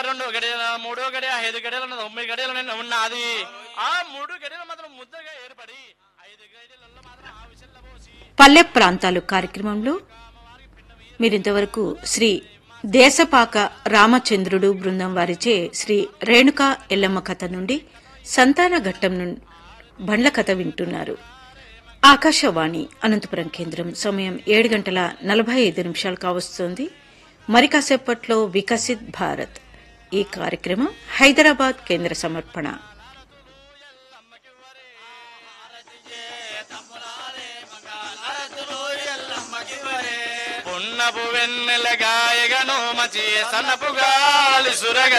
రెండు గడియల మూడో గడియ ఐదు గడియల తొమ్మిది గడియలు ఉన్నది ఆ మూడు గడియలు మాత్రం ముద్దగా ఏర్పడి ఐదు గడియలలో మాత్రం ఆ విషయంలో పోసి పల్లె ప్రాంతాలు కార్యక్రమంలో మీరింతవరకు శ్రీ దేశపాక రామచంద్రుడు బృందం వారిచే శ్రీ రేణుకా ఎల్లమ్మ కథ నుండి సంతాన ఘట్టం నుండి బండ్ల కథ వింటున్నారు ఆకాశవాణి అనంతపురం కేంద్రం సమయం ఏడు గంటల నలభై ఐదు నిమిషాలు కావస్తోంది మరి కాసేపట్లో వికసిత్ భారత్ ఈ కార్యక్రమం హైదరాబాద్ కేంద్ర సమర్పణ పున్నపు వెన్నెల గాయగను మచి సన్నపు గాలి సురగ